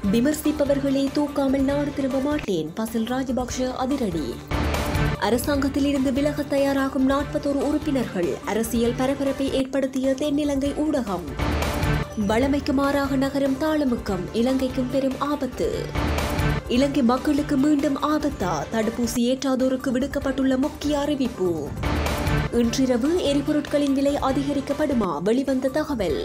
விமர்சிப்பவர்களை தூக்காமல் நாடு திரும்ப மாட்டேன் பசில் ராஜபக்ஷ அதிரடி அரசாங்கத்தில் இருந்து விலக தயாராகும் நாற்பத்தோரு உறுப்பினர்கள் அரசியல் பரபரப்பை ஏற்படுத்திய தென்னிலங்கை ஊடகம் வளமைக்கு மாறாக நகரும் தாளமுக்கம் இலங்கைக்கும் பெரும் ஆபத்து இலங்கை மக்களுக்கு மீண்டும் ஆபத்தா தடுப்பூசி ஏற்றாதோருக்கு விடுக்கப்பட்டுள்ள முக்கிய அறிவிப்பு இன்றிரவு எரிபொருட்களின் விலை அதிகரிக்கப்படுமா வெளிவந்த தகவல்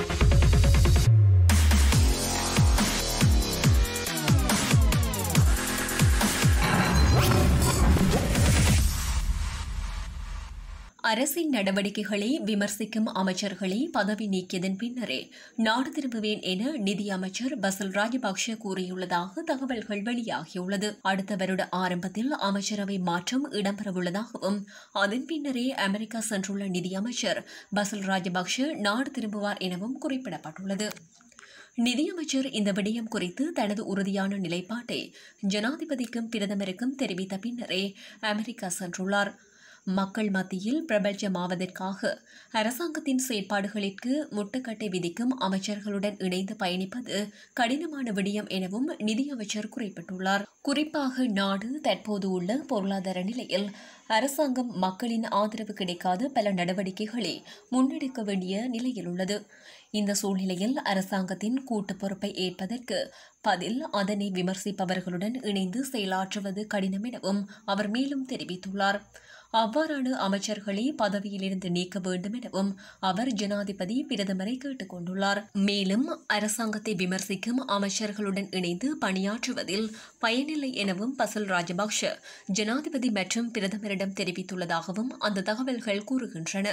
அரசின் நடவடிக்கைகளை விமர்சிக்கும் அமைச்சர்களை பதவி நீக்கியதன் பின்னரே நாடு திரும்புவேன் என நிதி அமைச்சர் பசல் ராஜபக்ஷ கூறியுள்ளதாக தகவல்கள் வெளியாகியுள்ளது அடுத்த வருட ஆரம்பத்தில் அமைச்சரவை மாற்றம் இடம்பெறவுள்ளதாகவும் அதன் பின்னரே அமெரிக்கா சென்றுள்ள நிதி அமைச்சர் பசல் ராஜபக்ஷ நாடு திரும்புவார் எனவும் குறிப்பிடப்பட்டுள்ளது நிதியமைச்சர் இந்த விடயம் குறித்து தனது உறுதியான நிலைப்பாட்டை ஜனாதிபதிக்கும் பிரதமருக்கும் தெரிவித்த பின்னரே அமெரிக்கா சென்றுள்ளார் மக்கள் மத்தியில் பிரபல்யமாவதற்காக அரசாங்கத்தின் செயற்பாடுகளிற்கு முட்டுக்கட்டை விதிக்கும் அமைச்சர்களுடன் இணைந்து பயணிப்பது கடினமான விடயம் எனவும் நிதியமைச்சர் குறிப்பிட்டுள்ளார் குறிப்பாக நாடு தற்போது உள்ள பொருளாதார நிலையில் அரசாங்கம் மக்களின் ஆதரவு கிடைக்காத பல நடவடிக்கைகளை முன்னெடுக்க வேண்டிய நிலையில் உள்ளது இந்த சூழ்நிலையில் அரசாங்கத்தின் கூட்டு பொறுப்பை ஏற்பதற்கு பதில் அதனை விமர்சிப்பவர்களுடன் இணைந்து செயலாற்றுவது கடினம் எனவும் அவர் மேலும் தெரிவித்துள்ளார் அவ்வாறான அமைச்சர்களை பதவியிலிருந்து நீக்க வேண்டும் எனவும் அவர் ஜனாதிபதி பிரதமரை கேட்டுக் கொண்டுள்ளார் மேலும் அரசாங்கத்தை விமர்சிக்கும் அமைச்சர்களுடன் இணைந்து பணியாற்றுவதில் பயனில்லை எனவும் பசல் ராஜபக்ஷ ஜனாதிபதி மற்றும் பிரதமரிடம் தெரிவித்துள்ளதாகவும் அந்த தகவல்கள் கூறுகின்றன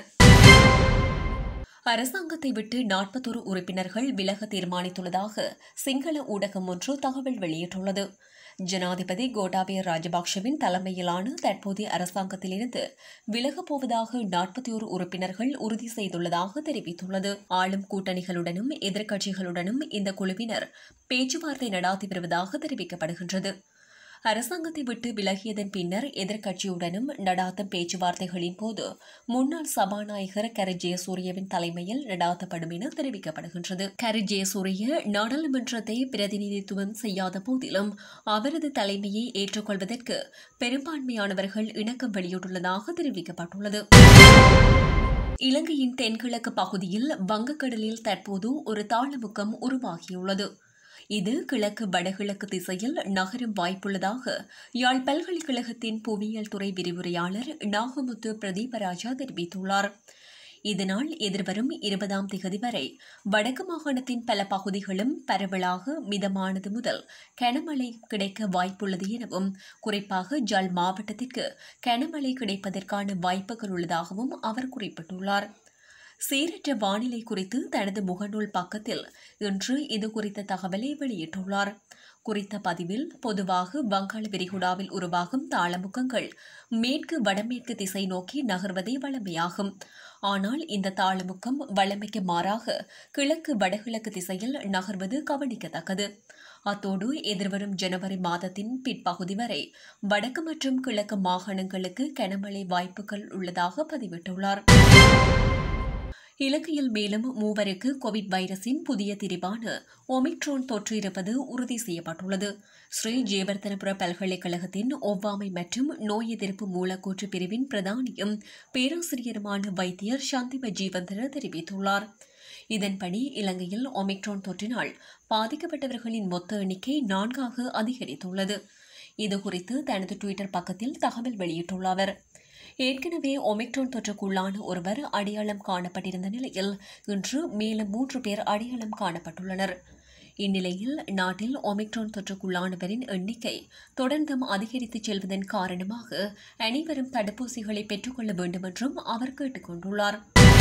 அரசாங்கத்தை விட்டு நாற்பத்தொரு உறுப்பினர்கள் விலக தீர்மானித்துள்ளதாக சிங்கள ஊடகம் ஒன்று தகவல் வெளியிட்டுள்ளது ஜனாதிபதி கோட்டாபய ராஜபக்ஷவின் தலைமையிலான தற்போதைய அரசாங்கத்திலிருந்து விலகப் போவதாக நாற்பத்தி ஒரு உறுப்பினர்கள் உறுதி செய்துள்ளதாக தெரிவித்துள்ளது ஆளும் கூட்டணிகளுடனும் எதிர்க்கட்சிகளுடனும் இந்த குழுவினர் பேச்சுவார்த்தை நடாத்தி வருவதாக தெரிவிக்கப்படுகின்றது அரசாங்கத்தை விட்டு விலகியதன் பின்னர் எதிர்க்கட்சியுடனும் நடாத்தும் பேச்சுவார்த்தைகளின் போது முன்னாள் சபாநாயகர் கரு ஜெயசூரியவின் தலைமையில் நடாத்தப்படும் என தெரிவிக்கப்படுகின்றது கரு ஜெயசூரிய நாடாளுமன்றத்தை பிரதிநிதித்துவம் செய்யாத போதிலும் அவரது தலைமையை ஏற்றுக்கொள்வதற்கு பெரும்பான்மையானவர்கள் இணக்கம் வெளியிட்டுள்ளதாக தெரிவிக்கப்பட்டுள்ளது இலங்கையின் தென்கிழக்கு பகுதியில் வங்கக்கடலில் தற்போது ஒரு தாளமுக்கம் உருவாகியுள்ளது இது கிழக்கு வடகிழக்கு திசையில் நகரும் வாய்ப்புள்ளதாக யாழ் பல்கலைக்கழகத்தின் புவியியல் துறை விரிவுரையாளர் நாகமுத்து பிரதீபராஜா தெரிவித்துள்ளார் இதனால் எதிர்வரும் இருபதாம் திகதி வரை வடக்கு மாகாணத்தின் பல பகுதிகளும் பரவலாக மிதமானது முதல் கனமழை கிடைக்க வாய்ப்புள்ளது எனவும் குறிப்பாக ஜாழ் மாவட்டத்திற்கு கனமழை கிடைப்பதற்கான வாய்ப்புகள் உள்ளதாகவும் அவர் குறிப்பிட்டுள்ளார் சீரற்ற வானிலை குறித்து தனது முகநூல் பக்கத்தில் இன்று இது குறித்த தகவலை வெளியிட்டுள்ளார் குறித்த பதிவில் பொதுவாக வங்காள விரிகுடாவில் உருவாகும் தாளமுக்கங்கள் மேற்கு வடமேற்கு திசை நோக்கி நகர்வதே வழமையாகும் ஆனால் இந்த தாளமுக்கம் வழமைக்கு மாறாக கிழக்கு வடகிழக்கு திசையில் நகர்வது கவனிக்கத்தக்கது அத்தோடு எதிர்வரும் ஜனவரி மாதத்தின் பிற்பகுதி வரை வடக்கு மற்றும் கிழக்கு மாகாணங்களுக்கு கனமழை வாய்ப்புகள் உள்ளதாக பதிவிட்டுள்ளார் இலங்கையில் மேலும் மூவருக்கு கோவிட் வைரஸின் புதிய திரிவான ஒமிக்ரோன் தொற்று இருப்பது உறுதி செய்யப்பட்டுள்ளது ஸ்ரீ ஜெயவர்தனபுர பல்கலைக்கழகத்தின் ஒவ்வாமை மற்றும் நோய் எதிர்ப்பு மூலக்கூற்று பிரிவின் பிரதானியும் பேராசிரியருமான வைத்தியர் சந்திம ஜீவந்தர தெரிவித்துள்ளார் இதன்படி இலங்கையில் ஒமிக்ரோன் தொற்றினால் பாதிக்கப்பட்டவர்களின் மொத்த எண்ணிக்கை நான்காக அதிகரித்துள்ளது இதுகுறித்து தனது டுவிட்டர் பக்கத்தில் தகவல் வெளியிட்டுள்ள அவர் ஏற்கனவே ஒமிக்ரோன் தொற்றுக்குள்ளான ஒருவர் அடையாளம் காணப்பட்டிருந்த நிலையில் இன்று மேலும் மூன்று பேர் அடையாளம் காணப்பட்டுள்ளனர் இந்நிலையில் நாட்டில் ஒமிக்ரோன் தொற்றுக்குள்ளானவரின் எண்ணிக்கை தொடர்ந்தும் அதிகரித்து செல்வதன் காரணமாக அனைவரும் தடுப்பூசிகளை பெற்றுக்கொள்ள வேண்டும் என்றும் அவர் கேட்டுக் கொண்டுள்ளார்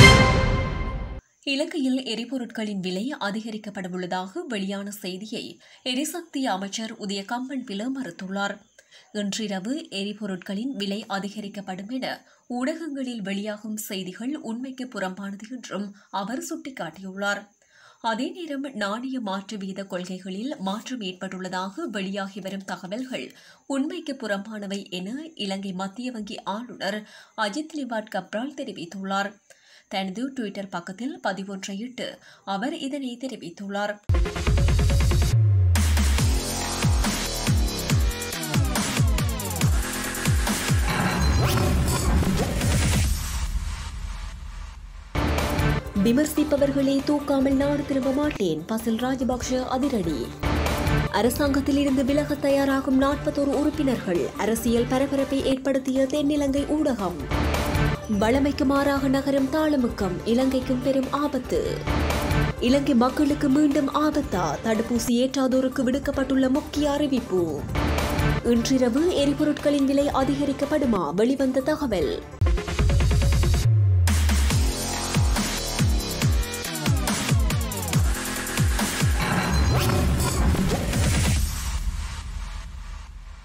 இலங்கையில் எரிபொருட்களின் விலை அதிகரிக்கப்படவுள்ளதாக வெளியான செய்தியை எரிசக்தி அமைச்சர் உதய கம்பன் பில மறுத்துள்ளார் இன்றிரவு எரிபொருட்களின் விலை அதிகரிக்கப்படும் என ஊடகங்களில் வெளியாகும் செய்திகள் உண்மைக்கு புறம்பானது என்றும் அவர் சுட்டிக்காட்டியுள்ளார் அதே நேரம் நாணய மாற்று வீத கொள்கைகளில் மாற்றம் ஏற்பட்டுள்ளதாக வெளியாகி வரும் தகவல்கள் உண்மைக்கு புறம்பானவை என இலங்கை மத்திய வங்கி ஆளுநர் அஜித் லிவாட் கப்ரால் தெரிவித்துள்ளார் தனது டுவிட்டர் பக்கத்தில் பதிவொன்றையிட்டு அவர் இதனை தெரிவித்துள்ளார் விமர்சிப்பவர்களை தூக்காமல் நாடு திரும்ப மாட்டேன் பசில் ராஜபக்ஷ அதிரடி அரசாங்கத்தில் இருந்து விலக தயாராகும் நாற்பத்தோரு உறுப்பினர்கள் அரசியல் பரபரப்பை ஏற்படுத்திய தென்னிலங்கை ஊடகம் வளமைக்கு மாறாக நகரும் தாளமுக்கம் இலங்கைக்கும் பெரும் ஆபத்து இலங்கை மக்களுக்கு மீண்டும் ஆபத்தா தடுப்பூசி ஏற்றாதோருக்கு விடுக்கப்பட்டுள்ள முக்கிய அறிவிப்பு இன்றிரவு எரிபொருட்களின் விலை அதிகரிக்கப்படுமா வெளிவந்த தகவல்